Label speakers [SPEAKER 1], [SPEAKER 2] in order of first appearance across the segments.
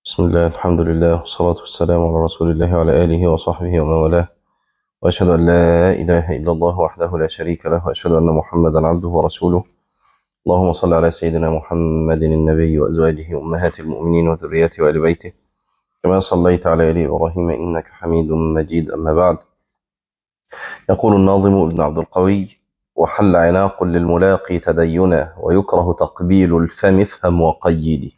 [SPEAKER 1] بسم الله الحمد لله والصلاة والسلام على رسول الله وعلى آله وصحبه ومن والاه وأشهد أن لا إله إلا الله وحده لا شريك له وأشهد أن محمدا عبده ورسوله اللهم صل على سيدنا محمد النبي وأزواجه أمهات المؤمنين وذريته وآل بيته كما صليت على آل إبراهيم إنك حميد مجيد أما بعد يقول الناظم ابن عبد القوي وحل عناق للملاقي تدينا ويكره تقبيل الفم افهم وقيدي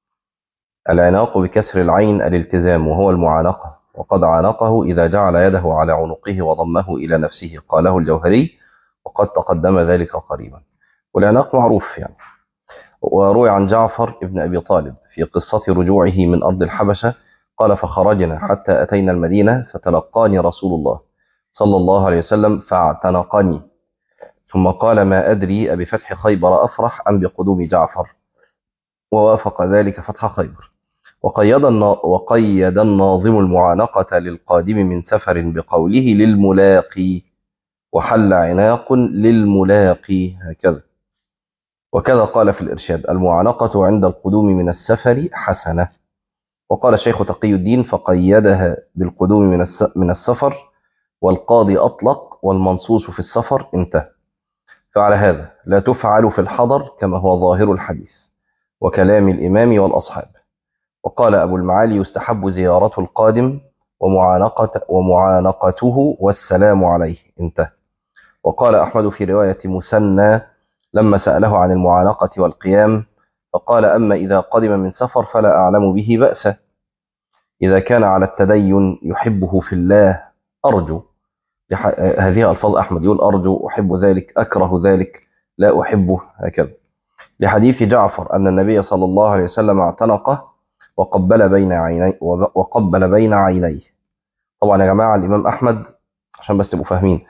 [SPEAKER 1] العناق بكسر العين الالتزام وهو المعانقة وقد عانقه إذا جعل يده على عنقه وضمه إلى نفسه قاله الجوهري وقد تقدم ذلك قريبا والعناق معروف يعني وروي عن جعفر ابن أبي طالب في قصة رجوعه من أرض الحبشة قال فخرجنا حتى أتينا المدينة فتلقاني رسول الله صلى الله عليه وسلم فاعتنقني ثم قال ما أدري أبفتح خيبر أفرح أم بقدوم جعفر ووافق ذلك فتح خيبر وقيد وقيد الناظم المعانقة للقادم من سفر بقوله للملاقي وحل عناق للملاقي هكذا وكذا قال في الإرشاد المعانقة عند القدوم من السفر حسنة وقال الشيخ تقي الدين فقيدها بالقدوم من من السفر والقاضي أطلق والمنصوص في السفر انتهى فعلى هذا لا تفعل في الحضر كما هو ظاهر الحديث وكلام الإمام والأصحاب وقال أبو المعالي يستحب زيارة القادم ومعانقة ومعانقته والسلام عليه انتهى وقال أحمد في رواية مثنى لما سأله عن المعانقة والقيام فقال أما إذا قدم من سفر فلا أعلم به بأسا إذا كان على التدين يحبه في الله أرجو هذه ألفاظ أحمد يقول أرجو أحب ذلك أكره ذلك لا أحبه هكذا لحديث جعفر أن النبي صلى الله عليه وسلم اعتنقه وقبل بين عيني وقبل بين عينيه طبعا يا جماعة الإمام أحمد عشان بس تبقوا فاهمين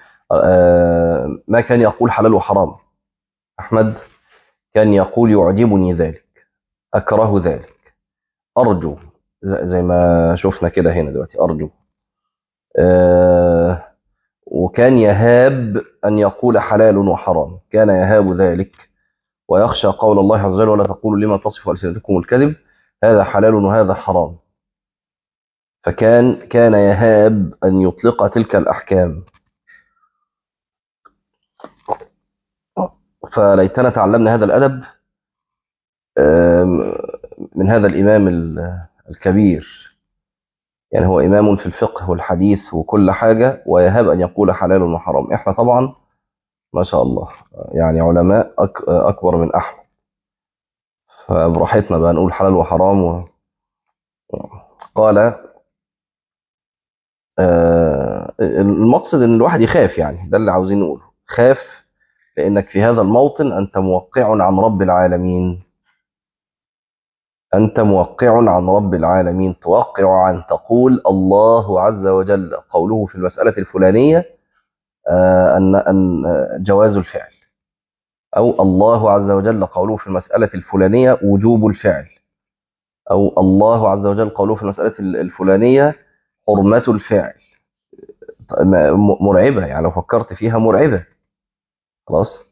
[SPEAKER 1] ما كان يقول حلال وحرام أحمد كان يقول يعجبني ذلك أكره ذلك أرجو زي ما شفنا كده هنا دلوقتي أرجو وكان يهاب أن يقول حلال وحرام كان يهاب ذلك ويخشى قول الله عز وجل ولا تقولوا لما تصف ألسنتكم الكذب هذا حلال وهذا حرام فكان كان يهاب أن يطلق تلك الأحكام فليتنا تعلمنا هذا الأدب من هذا الإمام الكبير يعني هو إمام في الفقه والحديث وكل حاجة ويهاب أن يقول حلال وحرام إحنا طبعا ما شاء الله يعني علماء أكبر من أحمد فبراحتنا بقى نقول حلال وحرام و... قال آه المقصد ان الواحد يخاف يعني ده اللي عاوزين نقوله خاف لانك في هذا الموطن انت موقع عن رب العالمين انت موقع عن رب العالمين توقع عن تقول الله عز وجل قوله في المسألة الفلانية آه أن أن جواز الفعل أو الله عز وجل قوله في المسألة الفلانية وجوب الفعل أو الله عز وجل قوله في المسألة الفلانية حرمة الفعل مرعبة يعني لو فكرت فيها مرعبة خلاص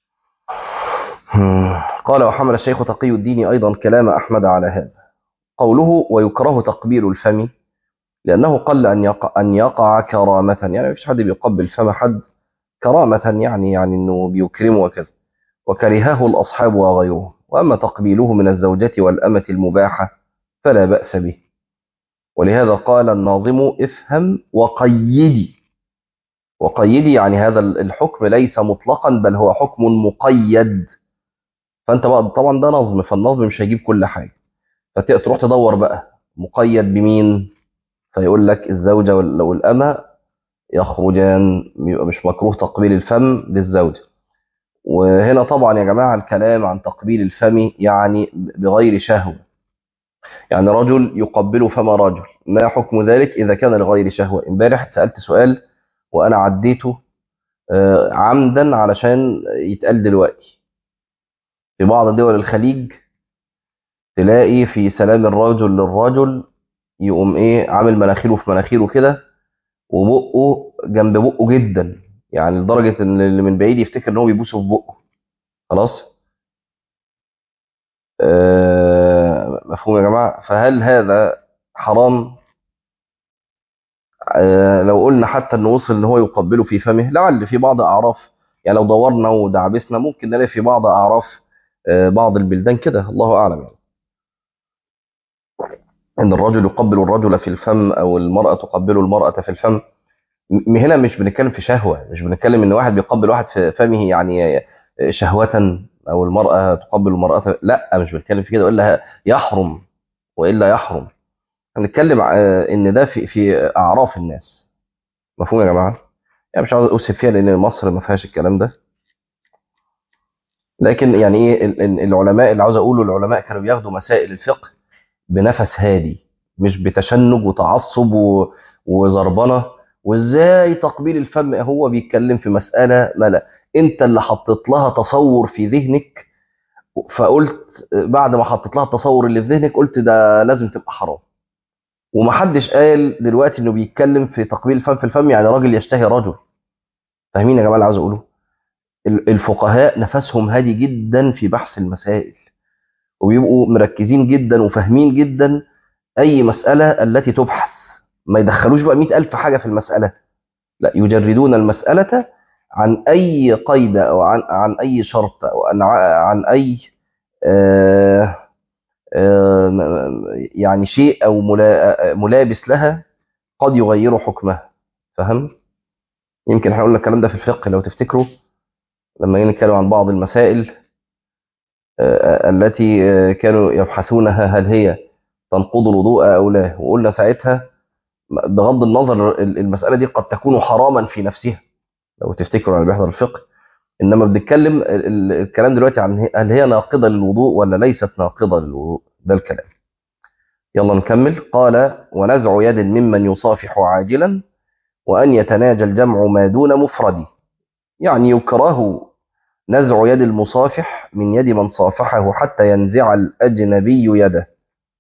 [SPEAKER 1] قال وحمل الشيخ تقي الدين أيضا كلام أحمد على هذا قوله ويكره تقبيل الفم لأنه قل أن يقع, أن يقع كرامة يعني مفيش حد بيقبل فم حد كرامة يعني يعني أنه بيكرمه وكذا وكرهه الأصحاب وغيرهم وأما تقبيله من الزوجة والأمة المباحة فلا بأس به ولهذا قال الناظم افهم وقيدي وقيدي يعني هذا الحكم ليس مطلقا بل هو حكم مقيد فأنت بقى طبعا ده نظم فالنظم مش هيجيب كل حاجة فتروح تدور بقى مقيد بمين فيقول لك الزوجة والأمة يخرجان يبقى مش مكروه تقبيل الفم للزوجة وهنا طبعا يا جماعة الكلام عن تقبيل الفم يعني بغير شهوة يعني رجل يقبل فم رجل ما حكم ذلك إذا كان لغير شهوة امبارح سألت سؤال وأنا عديته عمدا علشان يتقال دلوقتي في بعض دول الخليج تلاقي في سلام الرجل للرجل يقوم ايه عامل مناخيره في مناخيره كده وبقه جنب بقه جدا يعني لدرجة ان اللي من بعيد يفتكر ان هو بيبوسه في بقه خلاص آه مفهوم يا جماعة فهل هذا حرام آه، لو قلنا حتى انه وصل ان هو يقبله في فمه لعل في بعض اعراف يعني لو دورنا ودعبسنا ممكن نلاقي في بعض اعراف آه، بعض البلدان كده الله اعلم يعني ان الرجل يقبل الرجل في الفم او المرأة تقبل المرأة في الفم م- هنا مش بنتكلم في شهوة مش بنتكلم ان واحد بيقبل واحد في فمه يعني شهوة او المرأة تقبل المرأة لا مش بنتكلم في كده والا يحرم والا يحرم هنتكلم آه، ان ده في في اعراف الناس مفهوم يا جماعة يعني مش عاوز اوصف فيها لان مصر ما فيهاش الكلام ده لكن يعني ايه ال- ال- العلماء اللي عاوز اقوله العلماء كانوا بياخدوا مسائل الفقه بنفس هادي مش بتشنج وتعصب و- وزربنه وازاي تقبيل الفم هو بيتكلم في مسألة ملا انت اللي حطيت لها تصور في ذهنك فقلت بعد ما حطيت لها التصور اللي في ذهنك قلت ده لازم تبقى حرام ومحدش قال دلوقتي انه بيتكلم في تقبيل الفم في الفم يعني راجل يشتهي رجل فاهمين يا جماعه اللي عاوز اقوله ال- الفقهاء نفسهم هادي جدا في بحث المسائل وبيبقوا مركزين جدا وفاهمين جدا اي مساله التي تبحث ما يدخلوش بقى مئة ألف حاجة في المسألة لا يجردون المسألة عن أي قيد أو عن, عن أي شرط أو عن, عن أي آه آه يعني شيء أو ملا- ملابس لها قد يغير حكمها فهم؟ يمكن احنا قلنا الكلام ده في الفقه لو تفتكروا لما جينا نتكلم عن بعض المسائل آه، التي آه، كانوا يبحثونها هل هي تنقض الوضوء أو لا وقلنا ساعتها بغض النظر المسألة دي قد تكون حراما في نفسها لو تفتكروا أنا بيحضر الفقه إنما بنتكلم ال- ال- الكلام دلوقتي عن هي- هل هي ناقضة للوضوء ولا ليست ناقضة للوضوء ده الكلام يلا نكمل قال ونزع يد ممن يصافح عاجلا وأن يتناجى الجمع ما دون مفرد يعني يكره نزع يد المصافح من يد من صافحه حتى ينزع الأجنبي يده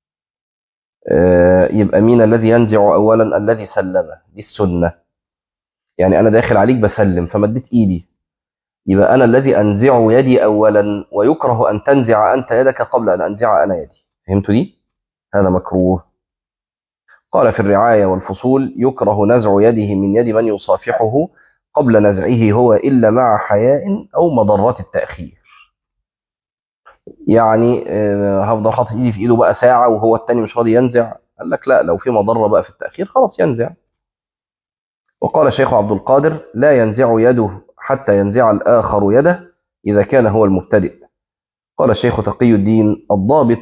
[SPEAKER 1] آه، يبقى مين الذي ينزع أولا الذي سلمه دي السنة يعني أنا داخل عليك بسلم فمديت إيدي يبقى أنا الذي أنزع يدي أولا ويكره أن تنزع أنت يدك قبل أن أنزع أنا يدي فهمتوا دي؟ هذا مكروه قال في الرعاية والفصول يكره نزع يده من يد من يصافحه قبل نزعه هو إلا مع حياء أو مضرة التأخير يعني آه، هفضل حاطط ايدي في ايده بقى ساعة وهو التاني مش راضي ينزع قال لك لا لو في مضرة بقى في التأخير خلاص ينزع وقال الشيخ عبد القادر لا ينزع يده حتى ينزع الآخر يده إذا كان هو المبتدئ قال الشيخ تقي الدين الضابط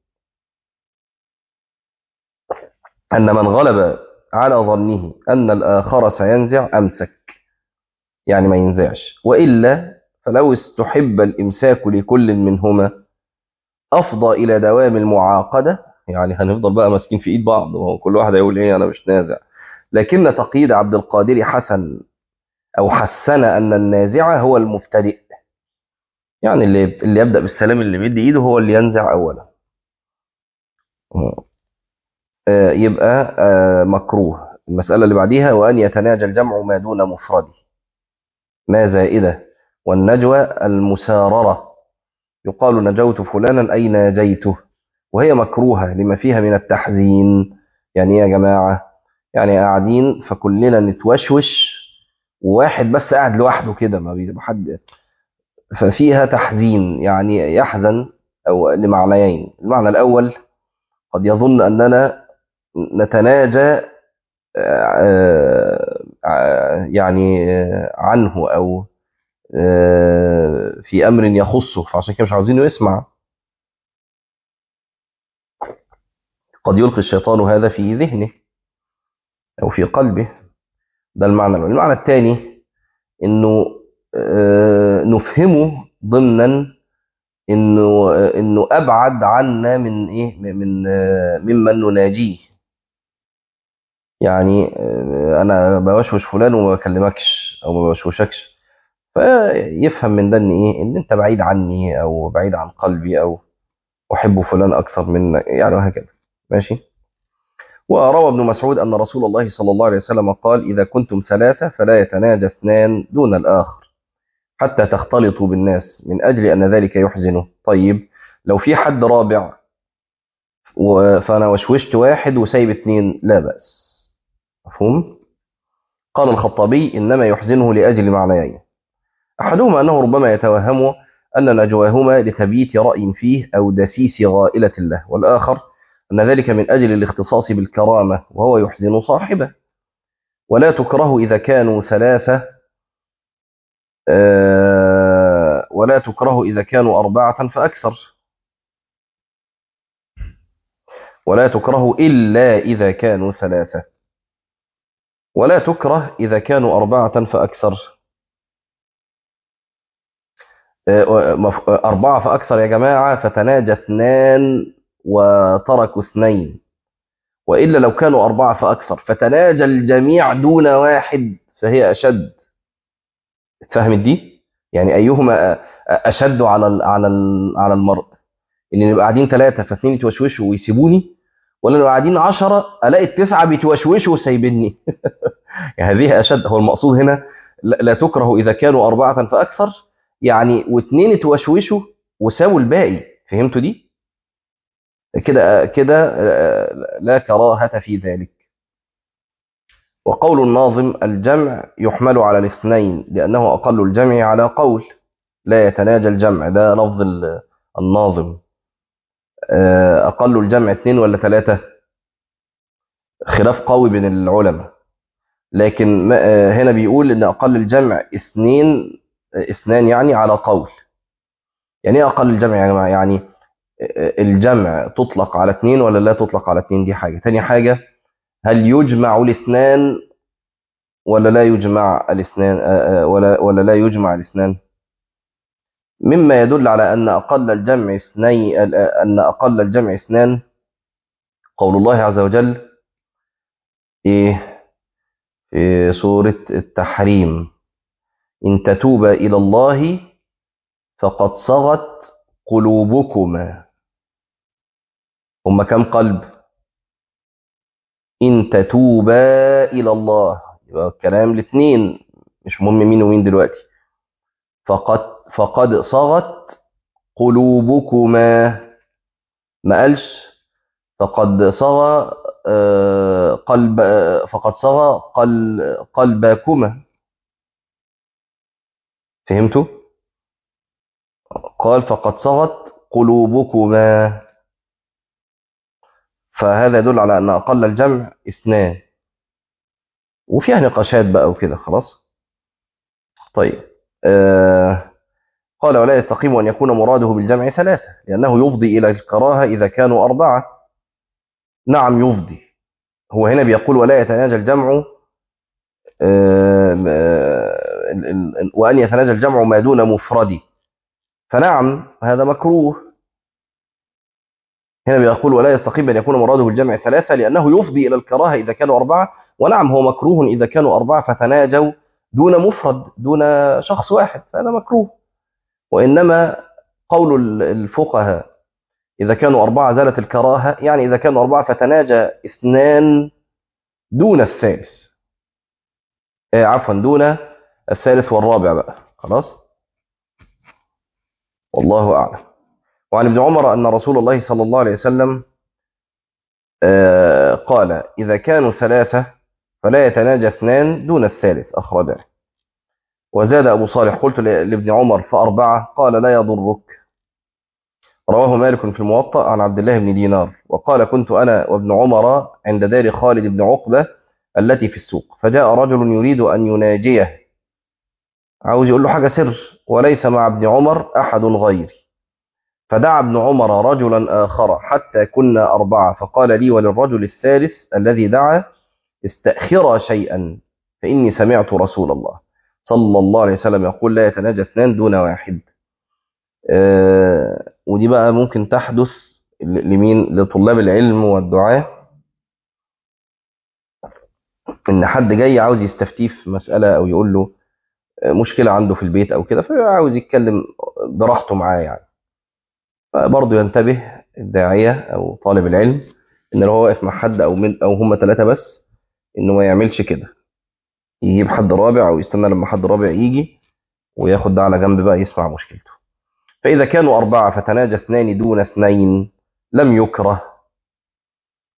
[SPEAKER 1] أن من غلب على ظنه أن الآخر سينزع أمسك يعني ما ينزعش وإلا فلو استحب الإمساك لكل منهما أفضى إلى دوام المعاقدة يعني هنفضل بقى ماسكين في إيد بعض وهو كل واحد هيقول إيه أنا مش نازع لكن تقييد عبد القادر حسن أو حسن أن النازع هو المبتدئ يعني اللي اللي يبدأ بالسلام اللي بيدي إيده هو اللي ينزع أولا آه، يبقى آه، مكروه المسألة اللي بعديها وأن يتناجى الجمع ما دون مفرد ما زائدة والنجوى المساررة يقال نجوت فلانا أي ناجيته وهي مكروهة لما فيها من التحزين يعني إيه يا جماعة يعني قاعدين فكلنا نتوشوش وواحد بس قاعد لوحده كده ما بيبقى حد ففيها تحزين يعني يحزن أو لمعنيين المعنى الأول قد يظن أننا نتناجى آه، آه، يعني آه، عنه أو آه، في أمر يخصه فعشان كده مش عاوزينه يسمع قد يلقي الشيطان هذا في ذهنه أو في قلبه ده المعنى الأول المعنى الثاني إنه آه، نفهمه ضمنا إنه إنه أبعد عنا من إيه من آه، ممن نناجيه يعني آه، أنا بوشوش فلان وما بكلمكش أو ما بوشوشكش فيفهم من ده إن إيه إن أنت بعيد عني أو بعيد عن قلبي أو أحب فلان أكثر منك يعني وهكذا ماشي وروى ابن مسعود أن رسول الله صلى الله عليه وسلم قال إذا كنتم ثلاثة فلا يتناجى اثنان دون الآخر حتى تختلطوا بالناس من أجل أن ذلك يحزنه طيب لو في حد رابع و- فأنا وشوشت واحد وسايب اتنين لا بأس مفهوم؟ قال الخطابي إنما يحزنه لأجل معنيين أحدهما أنه ربما يتوهم أن نجواهما لتبييت رأي فيه أو دسيس غائلة له والآخر أن ذلك من أجل الاختصاص بالكرامة وهو يحزن صاحبه ولا تكره إذا كانوا ثلاثة آه، ولا تكره إذا كانوا أربعة فأكثر ولا تكره إلا إذا كانوا ثلاثة ولا تكره إذا كانوا أربعة فأكثر آه، مف- آه، أربعة فأكثر يا جماعة فتناجى اثنان وتركوا اثنين وإلا لو كانوا أربعة فأكثر فتناجى الجميع دون واحد فهي أشد اتفهمت دي؟ يعني أيهما أ- أشد على ال- على ال- على المرء إن نبقى قاعدين ثلاثة فاثنين يتوشوشوا ويسيبوني ولا نبقى قاعدين عشرة ألاقي التسعة بيتوشوشوا وسايبيني يعني هذه أشد هو المقصود هنا لا لا تكره إذا كانوا أربعة فأكثر يعني واثنين اتوشوشوا وساووا الباقي فهمتوا دي؟ كده كده آه، لا كراهة في ذلك وقول الناظم الجمع يحمل على الاثنين لأنه أقل الجمع على قول لا يتناجى الجمع ده لفظ ال- الناظم آه، أقل الجمع اثنين ولا ثلاثة خلاف قوي بين العلماء لكن ما- آه، هنا بيقول إن أقل الجمع اثنين آه، اثنان يعني على قول يعني ايه أقل الجمع يا جماعة يعني آه، الجمع تطلق على اثنين ولا لا تطلق على اثنين دي حاجة تاني حاجة هل يجمع الاثنان ولا لا يجمع الاثنان آه، آه، ولا ولا لا يجمع الاثنان مما يدل على أن أقل الجمع اثنين أن أقل الجمع اثنان قول الله عز وجل إيه في سورة التحريم إن تتوبا إلى الله فقد صغت قلوبكما هم كم قلب إن تتوبا إلى الله يبقى الكلام الاثنين مش مهم مين ومين دلوقتي فقد فقد صغت قلوبكما ما قالش فقد صغى آه، قلب آه، فقد صغى قل قلبكما فهمتوا قال فقد صغت قلوبكما فهذا يدل على أن أقل الجمع اثنان وفيها نقاشات بقى وكده خلاص طيب آه قال ولا يستقيم أن يكون مراده بالجمع ثلاثة لأنه يفضي إلى الكراهة إذا كانوا أربعة نعم يفضي هو هنا بيقول ولا يتناجى الجمع آه، آه، ال- ال- وأن يتناجى الجمع ما دون مفرد فنعم هذا مكروه هنا بيقول ولا يستقيم أن يكون مراده بالجمع ثلاثة لأنه يفضي إلى الكراهة إذا كانوا أربعة ونعم هو مكروه إذا كانوا أربعة فتناجوا دون مفرد دون شخص واحد فهذا مكروه وإنما قول ال- الفقهاء إذا كانوا أربعة زالت الكراهة يعني إذا كانوا أربعة فتناجى اثنان دون الثالث آه، عفوا دون الثالث والرابع بقى خلاص والله أعلم وعن ابن عمر أن رسول الله صلى الله عليه وسلم آه، قال إذا كانوا ثلاثة فلا يتناجى اثنان دون الثالث أخرجه وزاد أبو صالح قلت ل- لابن عمر فأربعة قال لا يضرك رواه مالك في الموطأ عن عبد الله بن دينار وقال كنت أنا وابن عمر عند دار خالد بن عقبة التي في السوق فجاء رجل يريد أن يناجيه عاوز يقول له حاجة سر وليس مع ابن عمر أحد غيري فدعا ابن عمر رجلا آخر حتى كنا أربعة فقال لي وللرجل الثالث الذي دعا استأخرا شيئا فإني سمعت رسول الله صلى الله عليه وسلم يقول لا يتناجى اثنان دون واحد آه، ودي بقى ممكن تحدث ل- لمين لطلاب العلم والدعاء ان حد جاي عاوز يستفتيه في مسألة او يقول له آه، مشكلة عنده في البيت او كده فعاوز يتكلم براحته معاه يعني فبرضه ينتبه الداعية او طالب العلم ان لو هو واقف مع حد او من او هم ثلاثة بس انه ما يعملش كده يجيب حد رابع او يستنى لما حد رابع يجي وياخد ده على جنب بقى يسمع مشكلته فإذا كانوا أربعة فتناجى اثنان دون اثنين لم يكره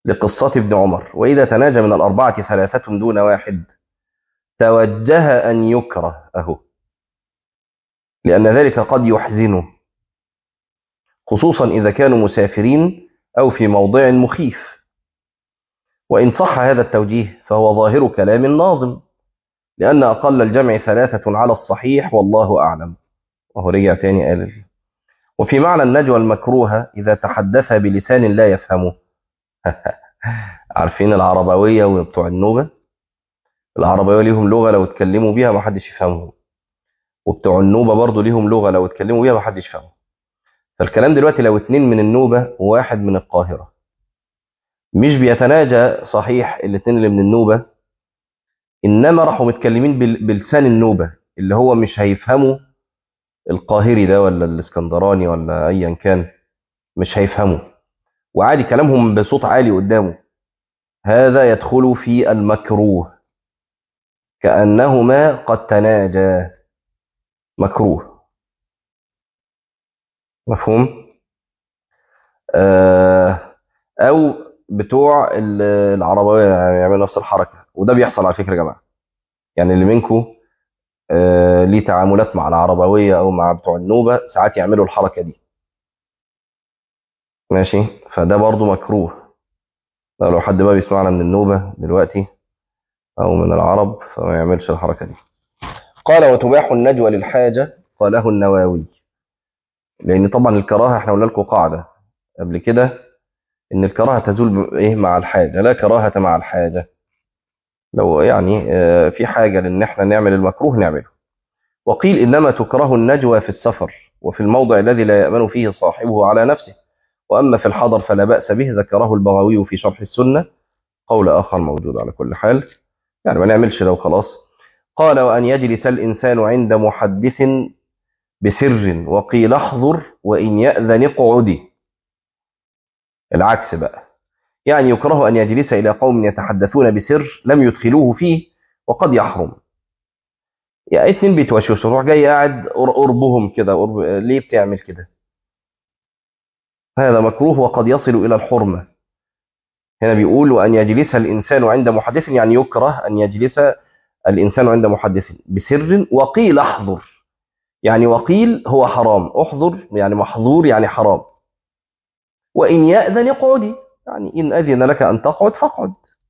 [SPEAKER 1] لقصة ابن عمر وإذا تناجى من الأربعة ثلاثة دون واحد توجه أن يكره أهو لأن ذلك قد يحزنه خصوصا إذا كانوا مسافرين أو في موضع مخيف وإن صح هذا التوجيه فهو ظاهر كلام الناظم لأن أقل الجمع ثلاثة على الصحيح والله أعلم وهو رجع تاني قال وفي معنى النجوى المكروهة إذا تحدث بلسان لا يفهمه عارفين العربوية وبتوع النوبة العربوية ليهم لغة لو اتكلموا بيها ما حدش يفهمهم وبتوع النوبة برضو ليهم لغة لو اتكلموا بيها ما حدش يفهمهم فالكلام دلوقتي لو اتنين من النوبة وواحد من القاهرة مش بيتناجى صحيح الاتنين اللي من النوبة إنما راحوا متكلمين بلسان النوبة اللي هو مش هيفهموا القاهري ده ولا الاسكندراني ولا أيا كان مش هيفهموا وعادي كلامهم بصوت عالي قدامه هذا يدخل في المكروه كأنهما قد تناجا مكروه مفهوم آه أو بتوع العربية يعني يعملوا نفس الحركة وده بيحصل على فكرة يا جماعة يعني اللي منكم آه ليه تعاملات مع العربوية أو مع بتوع النوبة ساعات يعملوا الحركة دي ماشي فده برضو مكروه لو حد بقى بيسمعنا من النوبة دلوقتي أو من العرب فما يعملش الحركة دي قال وتباح النجوى للحاجة قاله النواوي لأن طبعا الكراهة احنا قلنا لكم قاعدة قبل كده إن الكراهة تزول إيه مع الحاجة لا كراهة مع الحاجة لو يعني في حاجة لأن احنا نعمل المكروه نعمله وقيل إنما تكره النجوى في السفر وفي الموضع الذي لا يأمن فيه صاحبه على نفسه وأما في الحضر فلا بأس به ذكره البغوي في شرح السنة قول آخر موجود على كل حال يعني ما نعملش لو خلاص قال وأن يجلس الإنسان عند محدث بسر وقيل احضر وإن يأذن اقعدي العكس بقى يعني يكره أن يجلس إلى قوم يتحدثون بسر لم يدخلوه فيه وقد يحرم يعني اتنين بيتوشوشوا روح جاي قاعد قربهم كده قرب ليه بتعمل كده هذا مكروه وقد يصل إلى الحرمة هنا بيقول وأن يجلس الإنسان عند محدث يعني يكره أن يجلس الإنسان عند محدث بسر وقيل احضر يعني وقيل هو حرام احضر يعني محظور يعني حرام وإن يأذن اقعدي يعني إن أذن لك أن تقعد فاقعد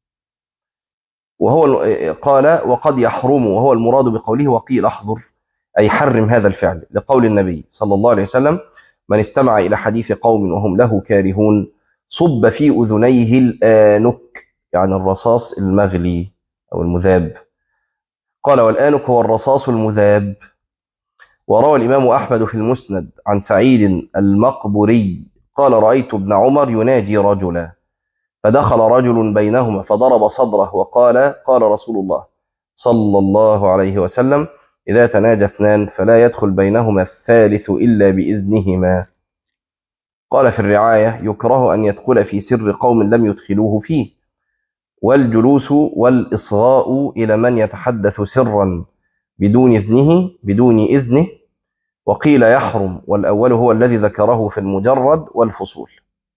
[SPEAKER 1] وهو قال وقد يحرم وهو المراد بقوله وقيل احضر أي حرم هذا الفعل لقول النبي صلى الله عليه وسلم من استمع إلى حديث قوم وهم له كارهون صب في أذنيه الآنك يعني الرصاص المغلي أو المذاب قال والآنك هو الرصاص المذاب وروى الإمام أحمد في المسند عن سعيد المقبري قال رأيت ابن عمر يناجي رجلا فدخل رجل بينهما فضرب صدره وقال قال رسول الله صلى الله عليه وسلم إذا تناجى اثنان فلا يدخل بينهما الثالث إلا بإذنهما قال في الرعاية يكره أن يدخل في سر قوم لم يدخلوه فيه والجلوس والإصغاء إلى من يتحدث سرا بدون إذنه بدون إذنه وقيل يحرم والأول هو الذي ذكره في المجرد والفصول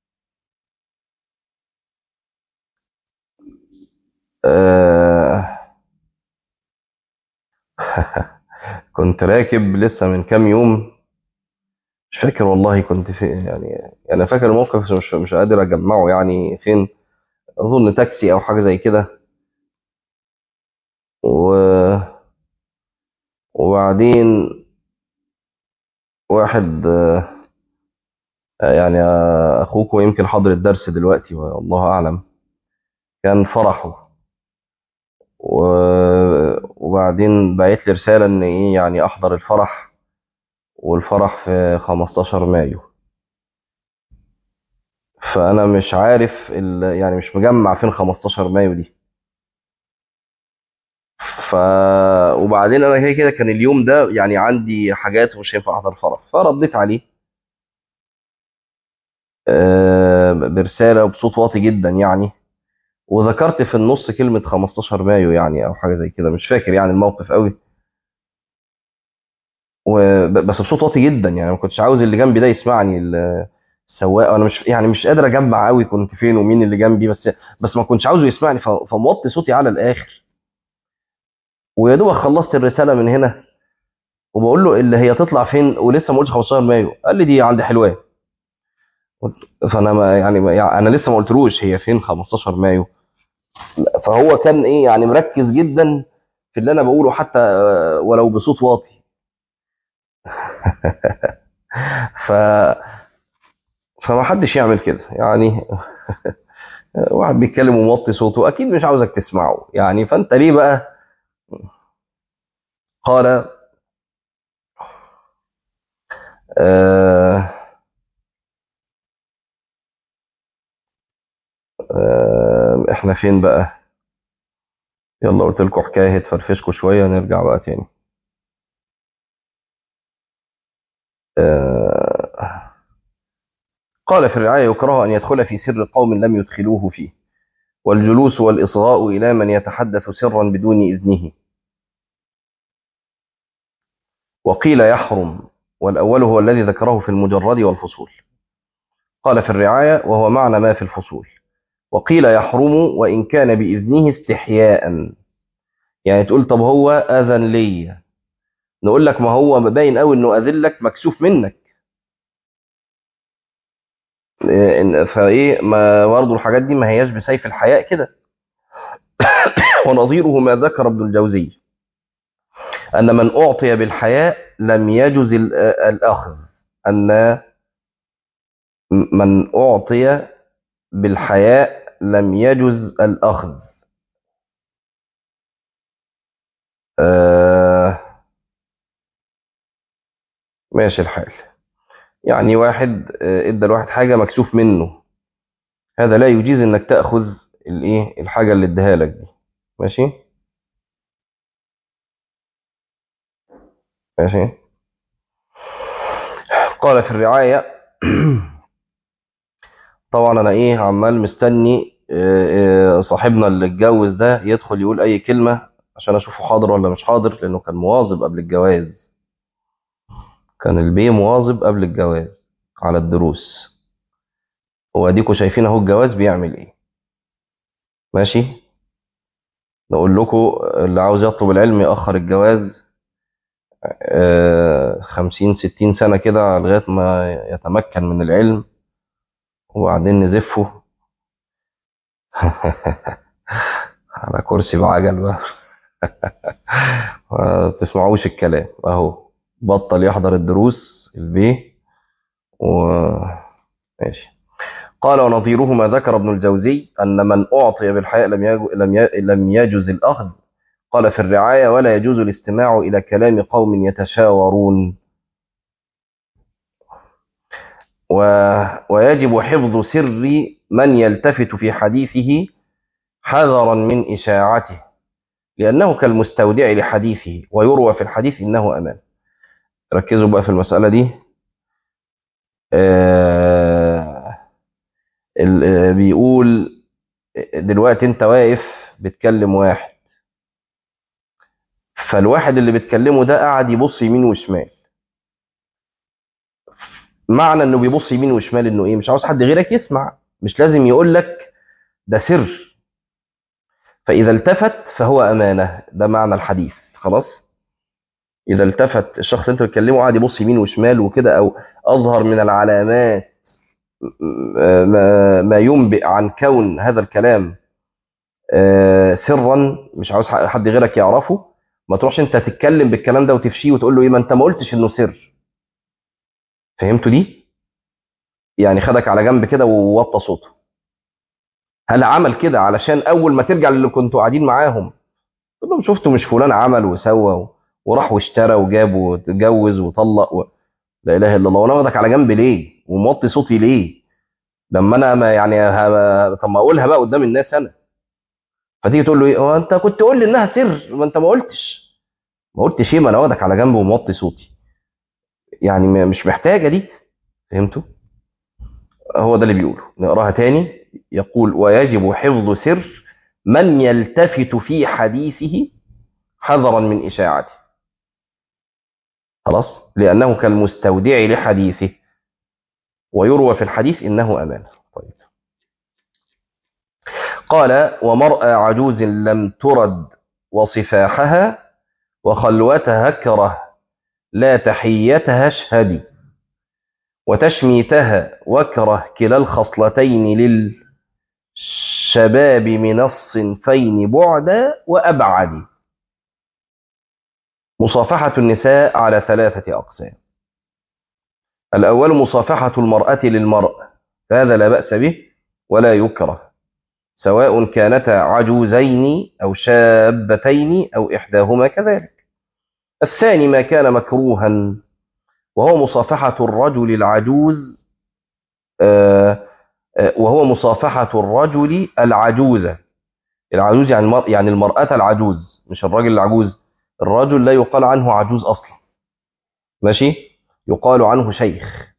[SPEAKER 1] آه كنت راكب لسه من كام يوم مش فاكر والله كنت فين يعني انا فاكر الموقف بس مش مش قادر اجمعه يعني فين اظن تاكسي او حاجه زي كده و وبعدين واحد يعني اخوك ويمكن حاضر الدرس دلوقتي والله اعلم كان فرحه وبعدين بعت لي رساله ان ايه يعني احضر الفرح والفرح في 15 مايو فانا مش عارف يعني مش مجمع فين 15 مايو دي ف وبعدين انا كده كده كان اليوم ده يعني عندي حاجات ومش هينفع احضر فرح فرديت عليه برساله وبصوت واطي جدا يعني وذكرت في النص كلمه 15 مايو يعني او حاجه زي كده مش فاكر يعني الموقف قوي بس بصوت واطي جدا يعني ما كنتش عاوز اللي جنبي ده يسمعني السواق انا مش يعني مش قادر اجمع قوي كنت فين ومين اللي جنبي بس بس ما كنتش عاوزه يسمعني ف- فموطي صوتي على الاخر ويا دوبك خلصت الرساله من هنا وبقول له اللي هي تطلع فين ولسه ما قلتش 15 مايو قال لي دي عند حلوان قلت- فانا ما يعني, ما يعني انا لسه ما قلتلوش هي فين 15 مايو فهو كان ايه يعني مركز جدا في اللي انا بقوله حتى آه، ولو بصوت واطي ف فما حدش يعمل كده يعني واحد بيتكلم وموطي صوته اكيد مش عاوزك تسمعه يعني فانت ليه بقى قال آه آه احنا فين بقى يلا قلت لكم حكايه هتفرفشكوا شويه نرجع بقى تاني آه قال في الرعايه يكره ان يدخل في سر قوم لم يدخلوه فيه والجلوس والاصغاء الى من يتحدث سرا بدون اذنه وقيل يحرم والاول هو الذي ذكره في المجرد والفصول قال في الرعايه وهو معنى ما في الفصول وقيل يحرم وإن كان بإذنه استحياء يعني تقول طب هو أذن لي نقول لك ما هو باين قوي إنه أذن لك مكسوف منك إيه، إن- فإيه ما برضه الحاجات دي ما هياش بسيف الحياء كده ونظيره ما ذكر ابن الجوزي أن من أعطي بالحياء لم يجز ال- الأخذ أن من أعطي بالحياء لم يجز الأخذ آه ماشي الحال يعني واحد آه، ادى لواحد حاجه مكسوف منه هذا لا يجيز انك تاخذ الايه الحاجه اللي اداها لك دي ماشي ماشي قال في الرعايه طبعا انا ايه عمال مستني آه، آه، صاحبنا اللي اتجوز ده يدخل يقول اي كلمه عشان اشوفه حاضر ولا مش حاضر لانه كان مواظب قبل الجواز كان البيه مواظب قبل الجواز على الدروس واديكوا شايفين اهو الجواز بيعمل ايه ماشي نقول لكم اللي عاوز يطلب العلم يأخر الجواز آه، خمسين ستين سنة كده لغاية ما يتمكن من العلم وبعدين نزفه على كرسي بعجل بقى ما تسمعوش الكلام اهو بطل يحضر الدروس البيه و ماشي قال ونظيره ما ذكر ابن الجوزي أن من أعطي بالحياء لم يج- لم ي- لم يجز الأخذ قال في الرعاية ولا يجوز الاستماع إلى كلام قوم يتشاورون و... ويجب حفظ سر من يلتفت في حديثه حذرا من إشاعته لأنه كالمستودع لحديثه ويروى في الحديث إنه أمان ركزوا بقى في المسألة دي آه... ال- آه، بيقول دلوقتي انت واقف بتكلم واحد فالواحد اللي بتكلمه ده قاعد يبص يمين وشمال معنى انه بيبص يمين وشمال انه ايه مش عاوز حد غيرك يسمع مش لازم يقول لك ده سر فاذا التفت فهو امانه ده معنى الحديث خلاص اذا التفت الشخص اللي انت بتكلمه قاعد يبص يمين وشمال وكده او اظهر من العلامات ما, ما ينبئ عن كون هذا الكلام آه، سرا مش عاوز حد غيرك يعرفه ما تروحش انت تتكلم بالكلام ده وتفشيه وتقول له ايه ما انت ما قلتش انه سر فهمتوا دي يعني خدك على جنب كده ووطى صوته هل عمل كده علشان اول ما ترجع للي كنتوا قاعدين معاهم تقول لهم شفتوا مش فلان عمل وسوى و- وراح واشترى وجاب واتجوز وطلق و... لا اله الا الله وانا واخدك على جنب ليه وموطي صوتي ليه لما انا ما يعني ه... طب ما اقولها بقى قدام الناس انا فتيجي تقول له ايه هو انت كنت تقول لي انها سر ما انت ما قلتش ما قلتش ايه ما انا واخدك على جنب وموطي صوتي يعني م- مش محتاجه دي فهمتوا هو ده اللي بيقوله نقراها تاني يقول ويجب حفظ سر من يلتفت في حديثه حذرا من إشاعته خلاص لأنه كالمستودع لحديثه ويروى في الحديث إنه أمانة طيب قال ومرأى عجوز لم ترد وصفاحها وخلوتها اكره لا تحيتها اشهدي وتشميتها واكره كلا الخصلتين للشباب من الصنفين بعدا وأبعد مصافحة النساء على ثلاثة أقسام الأول مصافحة المرأة للمرء فهذا لا بأس به ولا يكره سواء كانتا عجوزين أو شابتين أو إحداهما كذلك الثاني ما كان مكروها وهو مصافحة الرجل العجوز وهو مصافحة الرجل العجوزة العجوز يعني المرأة, يعني المرأة العجوز مش الرجل العجوز الرجل لا يقال عنه عجوز أصلا ماشي يقال عنه شيخ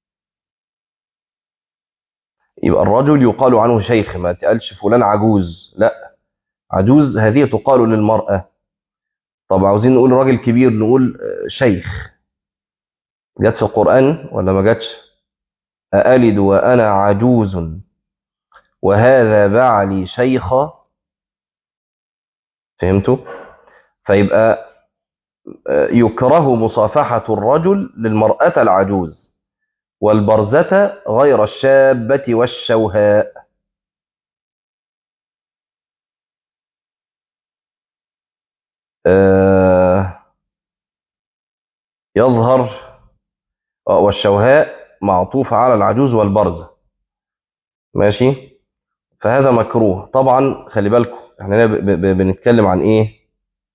[SPEAKER 1] يبقى الرجل يقال عنه شيخ ما تقالش فلان عجوز لا عجوز هذه تقال للمرأة طب عاوزين نقول راجل كبير نقول شيخ جت في القرآن ولا ما جاتش أألد وأنا عجوز وهذا بعلي شيخا فهمتوا فيبقى يكره مصافحة الرجل للمرأة العجوز والبرزة غير الشابة والشوهاء يظهر والشوهاء معطوف على العجوز والبرزة ماشي فهذا مكروه طبعا خلي بالكم احنا بنتكلم عن ايه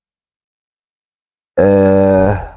[SPEAKER 1] آه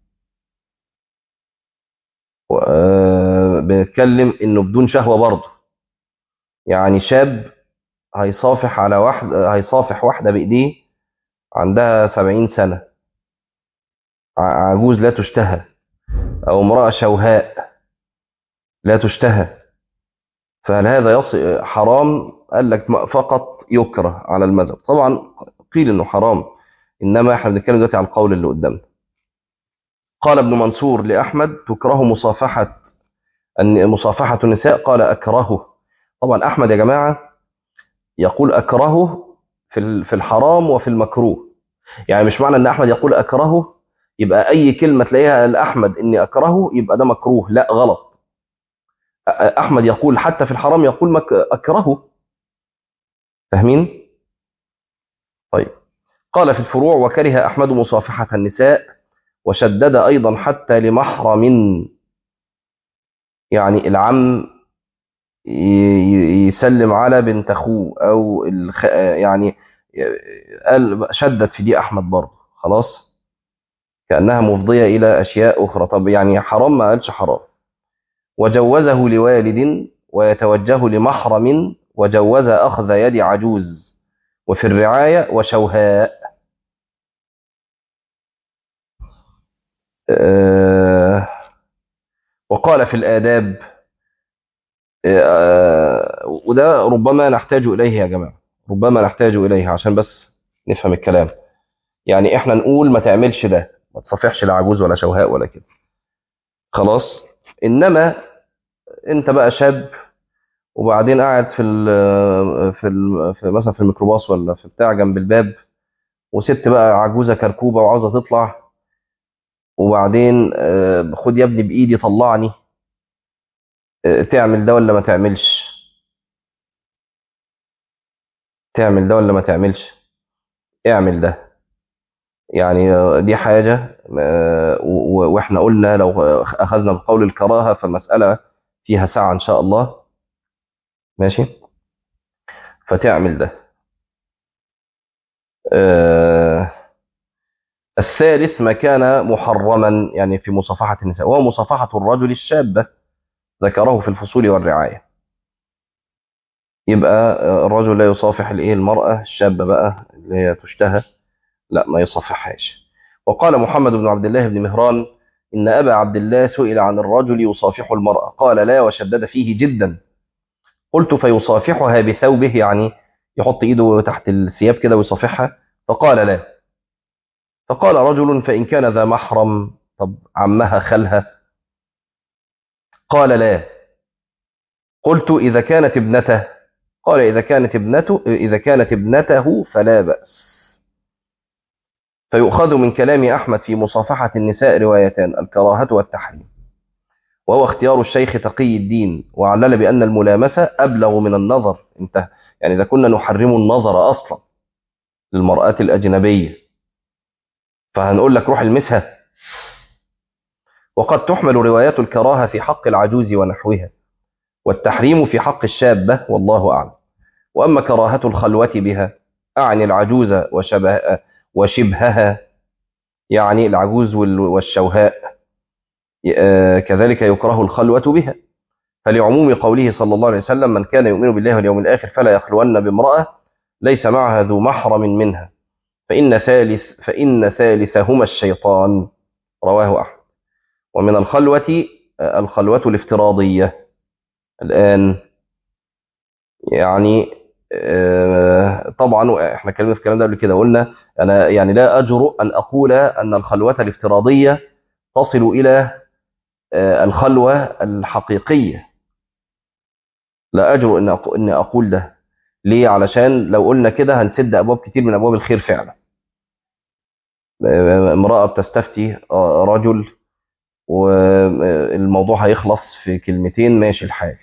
[SPEAKER 1] آه بنتكلم انه بدون شهوة برضه يعني شاب هيصافح على واحد هيصافح واحدة بايديه عندها سبعين سنة عجوز لا تشتهى او امرأة شوهاء لا تشتهى فهل هذا يص... حرام قال لك فقط يكره على المذهب طبعا قيل انه حرام انما احنا بنتكلم دلوقتي على القول اللي قدامنا قال ابن منصور لاحمد تكره مصافحه ان مصافحه النساء قال اكرهه طبعا احمد يا جماعه يقول اكرهه في في الحرام وفي المكروه يعني مش معنى ان احمد يقول اكرهه يبقى اي كلمه تلاقيها لاحمد اني اكرهه يبقى ده مكروه لا غلط احمد يقول حتى في الحرام يقول مك اكرهه فاهمين طيب قال في الفروع وكره أحمد مصافحة النساء وشدد أيضا حتى لمحرم يعني العم يسلم على بنت أخوه أو الخ... يعني قال شدد في دي أحمد برضه خلاص كأنها مفضية إلى أشياء أخرى طب يعني حرام ما قالش حرام وجوزه لوالد ويتوجه لمحرم وجوز أخذ يد عجوز وفي الرعاية وشوهاء أه وقال في الآداب أه وده ربما نحتاج إليه يا جماعة ربما نحتاج إليه عشان بس نفهم الكلام يعني إحنا نقول ما تعملش ده ما تصفحش لا عجوز ولا شوهاء ولا كده خلاص إنما أنت بقى شاب وبعدين قاعد في ال في ال في مثلا في الميكروباص ولا في بتاع جنب الباب وست بقى عجوزه كركوبه وعاوزه تطلع وبعدين خد يا ابني بايدي طلعني تعمل ده ولا ما تعملش تعمل ده ولا ما تعملش اعمل ده يعني دي حاجة واحنا قلنا لو اخذنا بقول الكراهة فالمسألة فيها ساعة ان شاء الله ماشي فتعمل ده آه الثالث ما كان محرما يعني في مصافحة النساء وهو مصافحة الرجل الشابة ذكره في الفصول والرعاية يبقى الرجل لا يصافح الايه المرأة الشابة بقى اللي هي تشتهى لا ما يصافحهاش وقال محمد بن عبد الله بن مهران إن أبا عبد الله سئل عن الرجل يصافح المرأة قال لا وشدد فيه جدا قلت فيصافحها بثوبه يعني يحط ايده تحت الثياب كده ويصافحها فقال لا فقال رجل فإن كان ذا محرم طب عمها خلها قال لا قلت إذا كانت ابنته قال إذا كانت ابنته إذا كانت ابنته فلا بأس فيؤخذ من كلام أحمد في مصافحة النساء روايتان الكراهة والتحريم وهو اختيار الشيخ تقي الدين وعلل بأن الملامسة أبلغ من النظر انتهى يعني إذا كنا نحرم النظر أصلا للمرأة الأجنبية فهنقول لك روح المسها وقد تحمل روايات الكراهة في حق العجوز ونحوها والتحريم في حق الشابة والله أعلم وأما كراهة الخلوة بها أعني العجوز وشبه وشبهها يعني العجوز والشوهاء كذلك يكره الخلوة بها فلعموم قوله صلى الله عليه وسلم من كان يؤمن بالله واليوم الآخر فلا يخلون بامرأة ليس معها ذو محرم منها فإن ثالث فإن ثالثهما الشيطان رواه أحمد ومن الخلوة الخلوة الافتراضية الآن يعني طبعا احنا اتكلمنا في الكلام ده قبل كده قلنا انا يعني لا اجرؤ ان اقول ان الخلوه الافتراضيه تصل الى الخلوه الحقيقيه لا اجرؤ ان ان اقول ده ليه علشان لو قلنا كده هنسد ابواب كتير من ابواب الخير فعلا امراه بتستفتي رجل والموضوع هيخلص في كلمتين ماشي الحال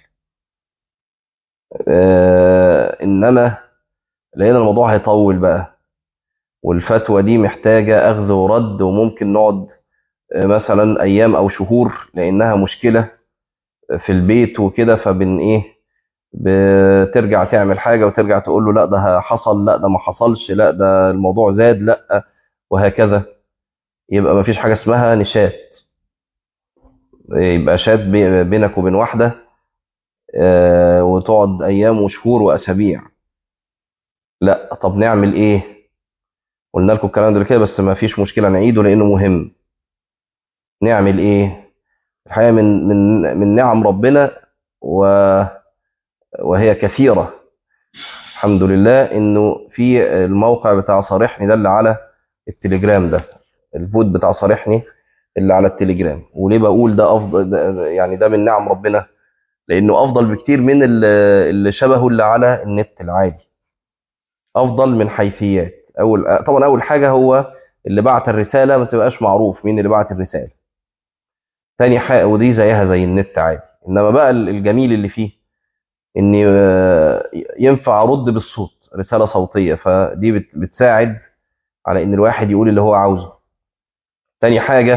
[SPEAKER 1] آه انما لقينا الموضوع هيطول بقى والفتوى دي محتاجة أخذ ورد وممكن نقعد آه مثلا أيام أو شهور لأنها مشكلة في البيت وكده فبن إيه بترجع تعمل حاجة وترجع تقول له لا ده حصل لا ده ما حصلش لا ده الموضوع زاد لا وهكذا يبقى ما فيش حاجة اسمها نشات يبقى شات بينك وبين واحدة آه وتقعد ايام وشهور واسابيع لا طب نعمل ايه قلنا لكم الكلام ده كده بس ما فيش مشكله نعيده لانه مهم نعمل ايه الحقيقه من من من نعم ربنا و وهي كثيره الحمد لله انه في الموقع بتاع صارحني ده اللي على التليجرام ده البوت بتاع صارحني اللي على التليجرام وليه بقول ده افضل ده يعني ده من نعم ربنا لانه افضل بكتير من اللي شبهه اللي على النت العادي افضل من حيثيات اول طبعا اول حاجه هو اللي بعت الرساله ما تبقاش معروف مين اللي بعت الرساله تاني حاجه ودي زيها زي النت عادي انما بقى الجميل اللي فيه ان ينفع ارد بالصوت رساله صوتيه فدي بتساعد على ان الواحد يقول اللي هو عاوزه تاني حاجه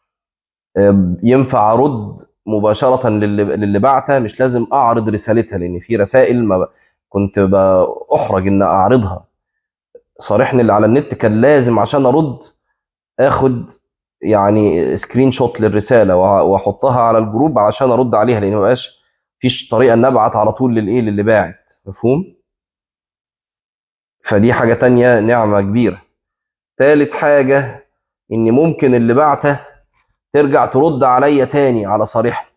[SPEAKER 1] ينفع ارد مباشرة للي, للي بعتها مش لازم أعرض رسالتها لأن في رسائل ما كنت بأحرج إن أعرضها صارحني اللي على النت كان لازم عشان أرد آخد يعني سكرين شوت للرسالة وأحطها على الجروب علشان أرد عليها لأن مبقاش فيش طريقة إن أبعت على طول للإيه للي باعت مفهوم؟ فدي حاجة تانية نعمة كبيرة ثالث حاجة إن ممكن اللي بعته ترجع ترد عليا تاني على صريحة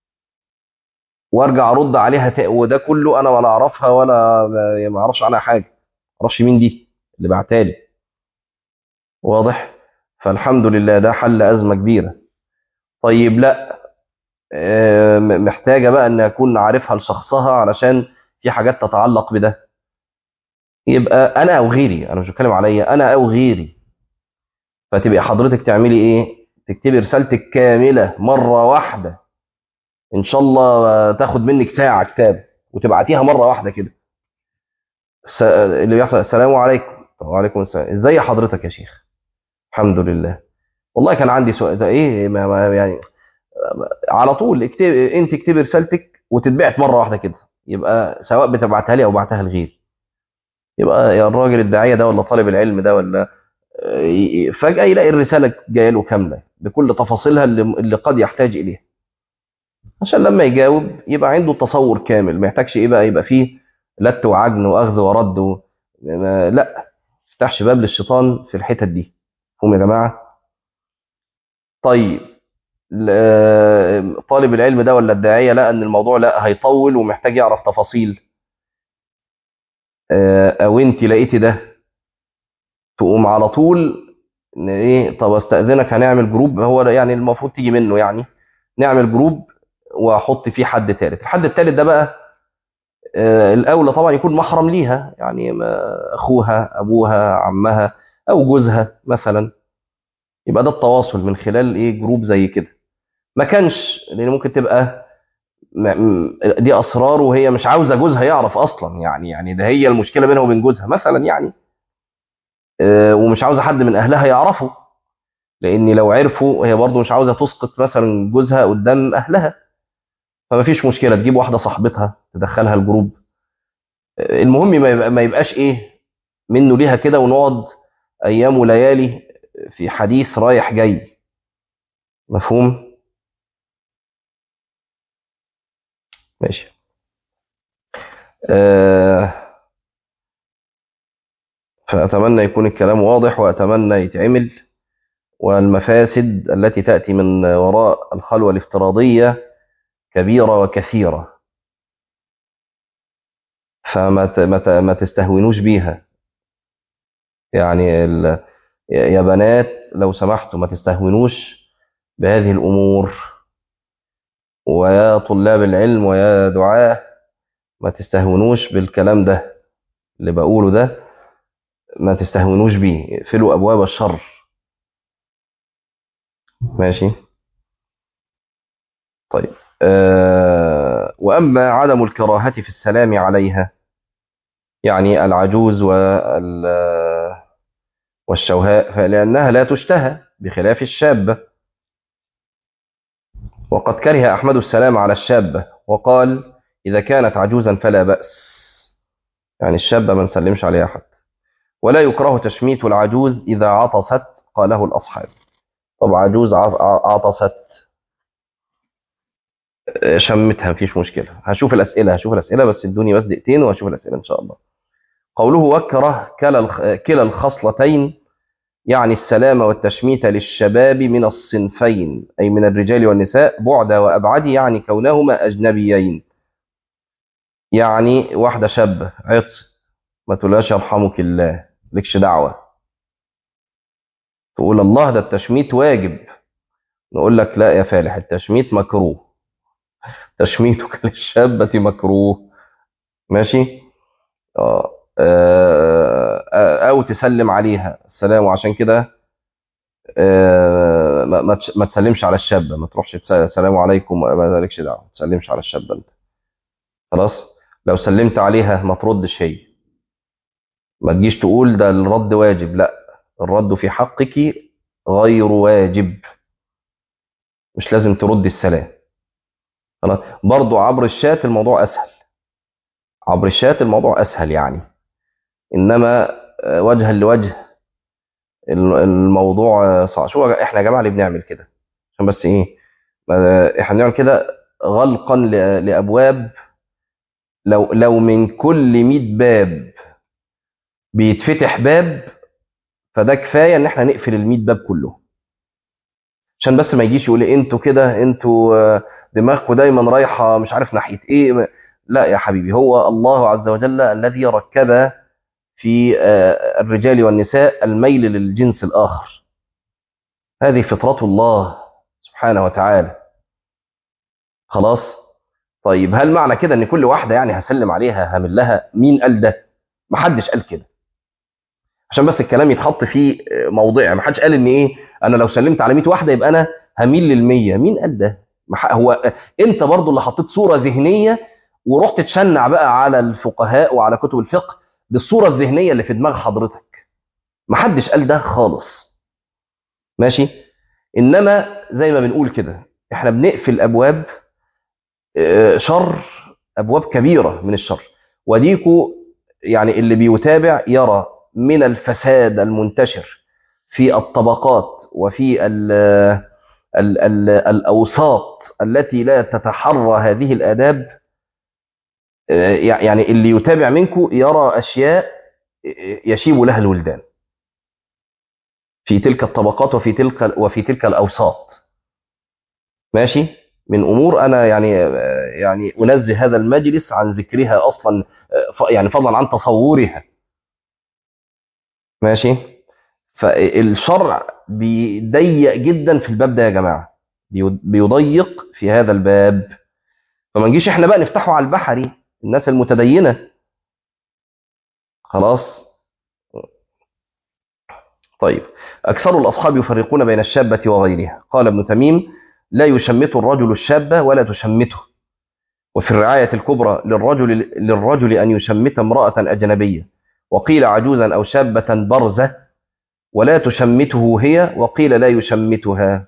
[SPEAKER 1] وارجع ارد عليها تاني وده كله انا ولا اعرفها ولا ما اعرفش عنها حاجه ما اعرفش مين دي اللي بعتالي واضح فالحمد لله ده حل ازمه كبيره طيب لا محتاجه بقى ان اكون عارفها لشخصها علشان في حاجات تتعلق بده يبقى انا او غيري انا مش بتكلم عليا انا او غيري فتبقى حضرتك تعملي ايه تكتبي رسالتك كامله مره واحده ان شاء الله تاخد منك ساعه كتاب وتبعتيها مره واحده كده اللي بيحصل السلام عليكم وعليكم السلام ازاي حضرتك يا شيخ الحمد لله والله كان عندي سؤال ده ايه ما ما يعني على طول اكتب انت اكتبي رسالتك وتتبعت مره واحده كده يبقى سواء بتبعتها لي او بعتها لغيري يبقى يا الراجل الداعيه ده ولا طالب العلم ده ولا فجاه يلاقي الرساله جايه له كامله بكل تفاصيلها اللي, اللي قد يحتاج اليها عشان لما يجاوب يبقى عنده تصور كامل ما يحتاجش ايه بقى يبقى فيه لت وعجن واخذ ورد و... لا ما يفتحش باب للشيطان في الحتت دي هم يا جماعه طيب طالب العلم ده ولا الداعيه لا ان الموضوع لا هيطول ومحتاج يعرف تفاصيل او انت لقيتي ده تقوم على طول ايه طب استاذنك هنعمل جروب هو يعني المفروض تيجي منه يعني نعمل جروب واحط فيه حد ثالث الحد الثالث ده بقى آه، الأولى طبعا يكون محرم ليها يعني ما- أخوها أبوها عمها أو جوزها مثلا يبقى ده التواصل من خلال إيه جروب زي كده ما كانش لأن ممكن تبقى م- م- دي أسرار وهي مش عاوزة جوزها يعرف أصلا يعني يعني ده هي المشكلة بينها وبين جوزها مثلا يعني آه، ومش عاوزة حد من أهلها يعرفه لأن لو عرفوا هي برضه مش عاوزة تسقط مثلا جوزها قدام أهلها فما فيش مشكلة تجيب واحدة صاحبتها تدخلها الجروب آه، المهم ما يبقى- ما يبقاش إيه منه ليها كده ونقعد أيام وليالي في حديث رايح جاي مفهوم؟ ماشي آه، فأتمنى يكون الكلام واضح وأتمنى يتعمل والمفاسد التي تأتي من وراء الخلوة الافتراضية كبيرة وكثيرة فما ت- ما ت- ما تستهونوش بيها يعني ال- يا بنات لو سمحتوا ما تستهونوش بهذه الأمور ويا طلاب العلم ويا دعاة ما تستهونوش بالكلام ده اللي بقوله ده ما تستهونوش بيه اقفلوا أبواب الشر ماشي طيب آه وأما عدم الكراهة في السلام عليها يعني العجوز وال والشوهاء فلأنها لا تشتهى بخلاف الشابة وقد كره أحمد السلام على الشابة وقال إذا كانت عجوزا فلا بأس يعني الشابة ما نسلمش عليها أحد ولا يكره تشميت العجوز إذا عطست قاله الأصحاب طب عجوز ع- عطست آه، شمتها مفيش مشكلة هشوف الأسئلة هشوف الأسئلة بس ادوني بس دقيقتين وهشوف الأسئلة إن شاء الله قوله وكره كلا الخ- كلا الخصلتين يعني السلام والتشميت للشباب من الصنفين أي من الرجال والنساء بعد وأبعد يعني كونهما أجنبيين يعني واحدة شابة عطس ما تقولهاش يرحمك الله لكش دعوة تقول الله ده التشميت واجب نقول لك لا يا فالح التشميت مكروه تشميتك للشابة مكروه ماشي آه. آه، أو تسلم عليها السلام وعشان كده آه، ما ما تش- ما تسلمش على الشابة ما تروحش تس- السلام عليكم ما لكش دعوة ما تسلمش على الشابة انت خلاص لو سلمت عليها ما تردش هي ما تجيش تقول ده الرد واجب لا الرد في حقك غير واجب مش لازم ترد السلام خلاص برضو عبر الشات الموضوع اسهل عبر الشات الموضوع اسهل يعني انما آه، وجها لوجه الم- الموضوع آه، صعب شو احنا يا جماعه اللي بنعمل كده عشان بس ايه ما- احنا بنعمل كده غلقا ل- لابواب لو لو من كل 100 باب بيتفتح باب فده كفايه ان احنا نقفل ال 100 باب كله عشان بس ما يجيش يقول لي انتوا كده انتوا آه، دماغكم دايما رايحه مش عارف ناحيه ايه لا يا حبيبي هو الله عز وجل الذي ركب في آه، الرجال والنساء الميل للجنس الاخر هذه فطره الله سبحانه وتعالى خلاص طيب هل معنى كده ان كل واحده يعني هسلم عليها هعمل لها مين قال ده محدش قال كده عشان بس الكلام يتحط فيه موضعي محدش قال ان ايه انا لو سلمت على 100 واحده يبقى انا هميل لل100 مين قال ده مح- هو انت برضو اللي حطيت صوره ذهنيه ورحت تشنع بقى على الفقهاء وعلى كتب الفقه بالصوره الذهنيه اللي في دماغ حضرتك محدش قال ده خالص ماشي انما زي ما بنقول كده احنا بنقفل ابواب آه، شر ابواب كبيره من الشر وديكو يعني اللي بيتابع يرى من الفساد المنتشر في الطبقات وفي ال ال ال الاوساط التي لا تتحرى هذه الاداب آه، يعني اللي يتابع منكم يرى اشياء يشيب لها الولدان في تلك الطبقات وفي تلك وفي تلك الاوساط ماشي من امور انا يعني يعني انزه هذا المجلس عن ذكرها اصلا ف- يعني فضلا عن تصورها ماشي فالشرع بيضيق جدا في الباب ده يا جماعه بيض- بيضيق في هذا الباب فما نجيش احنا بقى نفتحه على البحري الناس المتدينة خلاص طيب أكثر الأصحاب يفرقون بين الشابة وغيرها قال ابن تميم لا يشمت الرجل الشابة ولا تشمته وفي الرعاية الكبرى للرجل, للرجل أن يشمت امرأة أجنبية وقيل عجوزا أو شابة برزة ولا تشمته هي وقيل لا يشمتها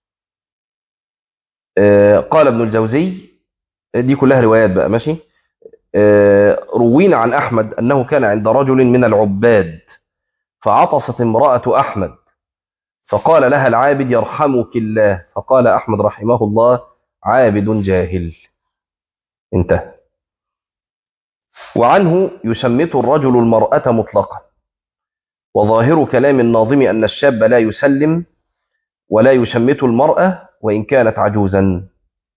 [SPEAKER 1] آه، قال ابن الجوزي دي كلها روايات بقى ماشي آه، روينا عن أحمد أنه كان عند رجل من العباد فعطست امرأة أحمد فقال لها العابد يرحمك الله فقال أحمد رحمه الله عابد جاهل انتهى وعنه يشمت الرجل المرأة مطلقا وظاهر كلام الناظم أن الشاب لا يسلم ولا يشمت المرأة وإن كانت عجوزا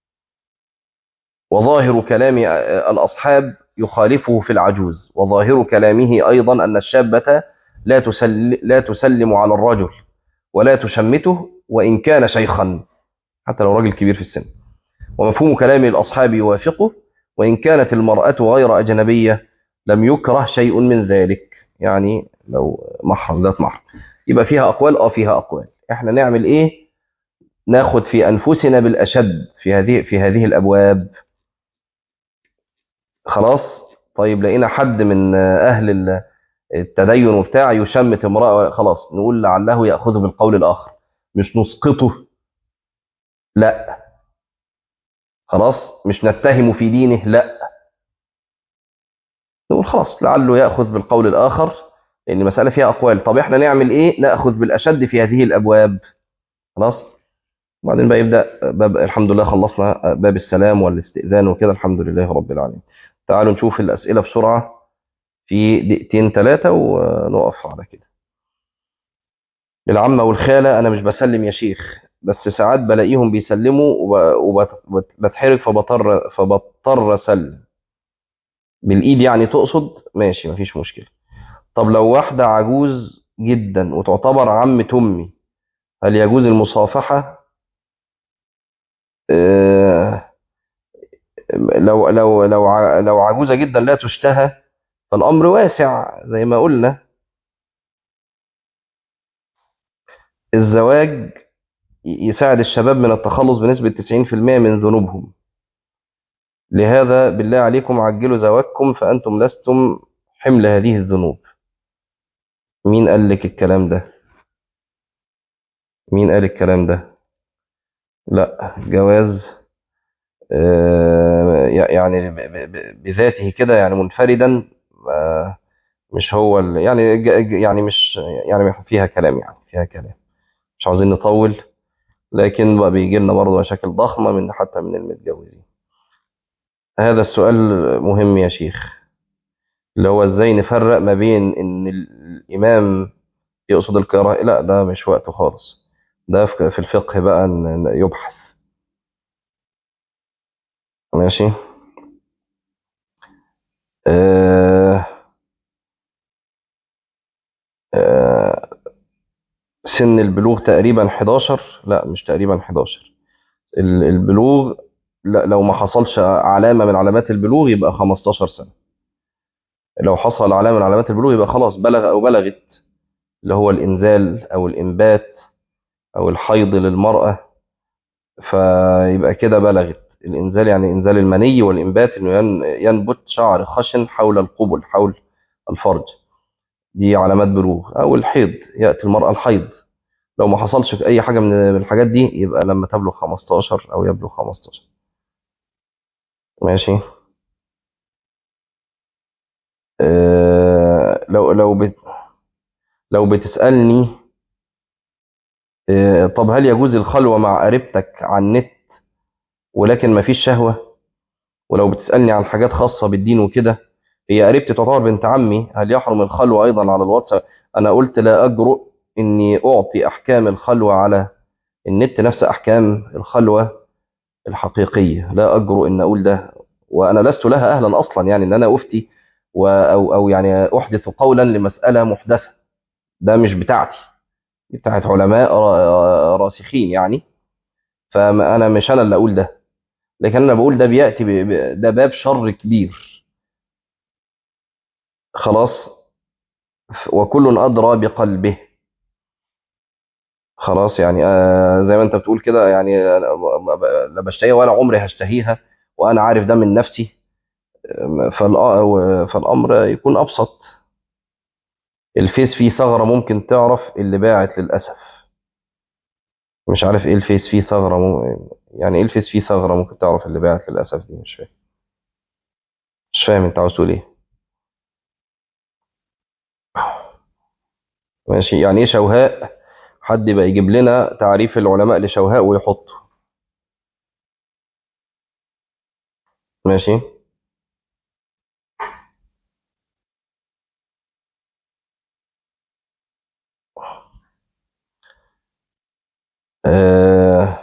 [SPEAKER 1] وظاهر كلام الأصحاب يخالفه في العجوز وظاهر كلامه أيضا أن الشابة لا, تسل لا تسلم على الرجل ولا تشمته وإن كان شيخا حتى لو راجل كبير في السن ومفهوم كلام الأصحاب يوافقه وإن كانت المرأة غير أجنبية لم يكره شيء من ذلك يعني لو محرم ذات محرم يبقى فيها أقوال أه فيها أقوال إحنا نعمل إيه ناخد في أنفسنا بالأشد في هذه في هذه الأبواب خلاص طيب لقينا حد من أهل التدين وبتاع يشمت امرأة خلاص نقول لعله يأخذ بالقول الآخر مش نسقطه لا خلاص مش نتهم في دينه لا نقول خلاص لعله يأخذ بالقول الآخر لأن المسألة فيها أقوال طب إحنا نعمل إيه نأخذ بالأشد في هذه الأبواب خلاص وبعدين بقى يبدأ باب الحمد لله خلصنا باب السلام والاستئذان وكده الحمد لله رب العالمين تعالوا نشوف الأسئلة بسرعة في دقيقتين ثلاثة ونقف على كده العمة والخالة أنا مش بسلم يا شيخ بس ساعات بلاقيهم بيسلموا وبتحرج فبضطر فبضطر اسلم بالايد يعني تقصد ماشي مفيش مشكله طب لو واحده عجوز جدا وتعتبر عمة امي هل يجوز المصافحه آه لو لو لو لو عجوزه جدا لا تشتهى فالامر واسع زي ما قلنا الزواج يساعد الشباب من التخلص بنسبة 90% من ذنوبهم لهذا بالله عليكم عجلوا زواجكم فأنتم لستم حمل هذه الذنوب مين قال لك الكلام ده مين قال الكلام ده لا جواز يعني بذاته كده يعني منفردا مش هو يعني يعني مش يعني فيها كلام يعني فيها كلام مش عاوزين نطول لكن بقى بيجي لنا برضه مشاكل ضخمة من حتى من المتجوزين هذا السؤال مهم يا شيخ اللي هو ازاي نفرق ما بين ان الامام يقصد القراءة لا ده مش وقته خالص ده في الفقه بقى ان يبحث ماشي آه آه سن البلوغ تقريبا 11 لا مش تقريبا 11 البلوغ لو ما حصلش علامة من علامات البلوغ يبقى 15 سنة لو حصل علامة من علامات البلوغ يبقى خلاص بلغ أو بلغت اللي هو الإنزال أو الإنبات أو الحيض للمرأة فيبقى كده بلغت الإنزال يعني إنزال المني والإنبات إنه ينبت شعر خشن حول القبل حول الفرج دي علامات بلوغ أو الحيض يأتي المرأة الحيض لو ما حصلش أي حاجة من الحاجات دي يبقى لما تبلغ 15 أو يبلغ 15 ماشي أه لو لو بت لو بتسألني أه طب هل يجوز الخلوة مع قريبتك على النت ولكن ما فيش شهوة ولو بتسألني عن حاجات خاصة بالدين وكده هي قريبتي تعتبر بنت عمي هل يحرم الخلوة أيضا على الواتساب أنا قلت لا أجرؤ إني أعطي أحكام الخلوة على النت نفس أحكام الخلوة الحقيقية لا أجرؤ إن أقول ده وأنا لست لها أهلا أصلا يعني إن أنا أفتي أو, أو يعني أحدث قولا لمسألة محدثة ده مش بتاعتي دي بتاعت علماء راسخين يعني فأنا مش أنا اللي أقول ده لكن أنا بقول ده بيأتي ده باب شر كبير خلاص وكل أدرى بقلبه خلاص يعني آه زي ما انت بتقول كده يعني أنا ب- ب- لا بشتهيها ولا عمري هشتهيها وانا عارف ده من نفسي آم، فالأ- فالامر يكون ابسط الفيس فيه ثغرة ممكن تعرف اللي باعت للاسف مش عارف ايه الفيس فيه ثغرة مم... يعني ايه الفيس فيه ثغرة ممكن تعرف اللي باعت للاسف دي مش فاهم مش فاهم انت عاوز تقول ايه ماشي يعني ايه شوهاء حد يبقى يجيب لنا تعريف العلماء لشوهاء ويحطه ماشي آه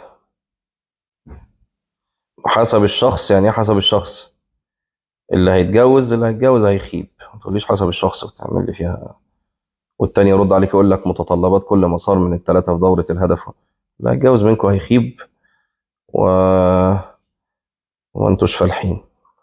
[SPEAKER 1] حسب الشخص يعني ايه حسب الشخص اللي هيتجوز اللي هيتجوز هيخيب ما تقوليش حسب الشخص وتعمل لي فيها والتاني يرد عليك يقول لك متطلبات كل مسار من الثلاثة في دورة الهدف اللي هيتجوز منكم هيخيب و... وانتوش فالحين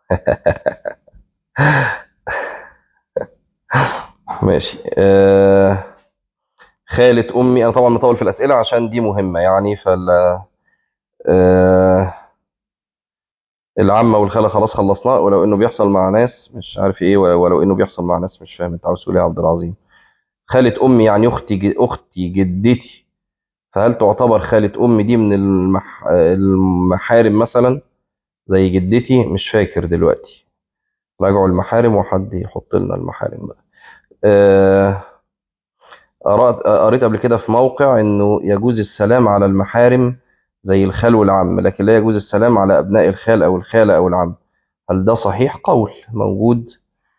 [SPEAKER 1] ماشي آه... خالة أمي أنا طبعا مطول في الأسئلة عشان دي مهمة يعني فال آه... العمة والخالة خلاص خلصناه ولو إنه بيحصل مع ناس مش عارف إيه ولو إنه بيحصل مع ناس مش فاهم أنت عاوز تقول إيه يا عبد العظيم خالة أمي يعني أختي ج... أختي جدتي فهل تعتبر خالة أمي دي من المح... المحارم مثلا زي جدتي مش فاكر دلوقتي راجعوا المحارم وحد يحط لنا المحارم بقى آه، قرأت قريت قبل كده في موقع إنه يجوز السلام على المحارم زي الخال والعم لكن لا يجوز السلام على أبناء الخال أو الخالة أو العم هل ده صحيح قول موجود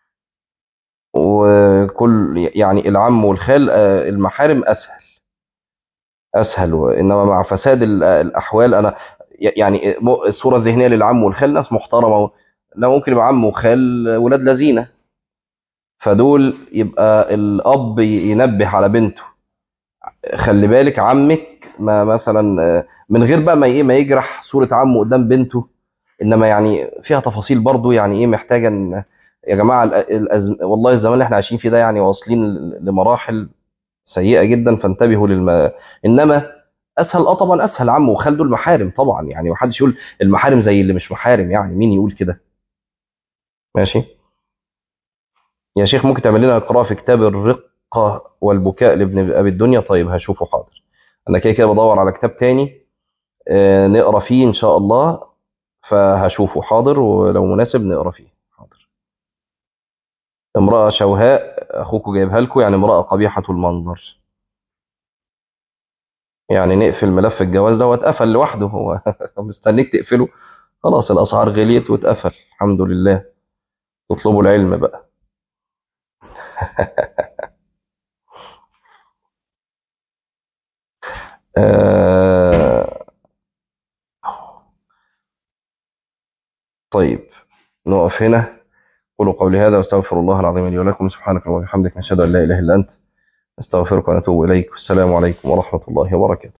[SPEAKER 1] وكل يعني العم والخال آه، المحارم أسهل اسهل انما مع فساد ال- الاحوال انا يعني م- الصوره الذهنيه للعم والخال ناس محترمه لا ممكن يبقى عم وخال ولاد لذينه فدول يبقى الاب ينبه على بنته خلي بالك عمك ما مثلا آه، من غير بقى ما ايه ما يجرح صوره عمه قدام بنته انما يعني فيها تفاصيل برضو يعني ايه محتاجه ان يا جماعه ال- الأزم... والله الزمان اللي احنا عايشين فيه ده يعني واصلين لمراحل سيئه جدا فانتبهوا للم... انما اسهل اه طبعا اسهل عم وخال دول محارم طبعا يعني محدش يقول المحارم زي اللي مش محارم يعني مين يقول كده ماشي يا شيخ ممكن تعمل لنا قراءة في كتاب الرقة والبكاء لابن ابي الدنيا طيب هشوفه حاضر انا كده كده بدور على كتاب تاني آه، نقرا فيه ان شاء الله فهشوفه حاضر ولو مناسب نقرا فيه حاضر امرأة شوهاء اخوكم جايبها لكم يعني امرأة قبيحة المنظر يعني نقفل ملف الجواز ده واتقفل لوحده هو مستنيك تقفله خلاص الاسعار غليت واتقفل الحمد لله تطلبوا العلم بقى آه طيب نقف هنا قولوا قولي هذا واستغفر الله العظيم لي ولكم سبحانك اللهم وبحمدك نشهد ان لا اله الا انت استغفرك ونتوب اليك والسلام عليكم ورحمه الله وبركاته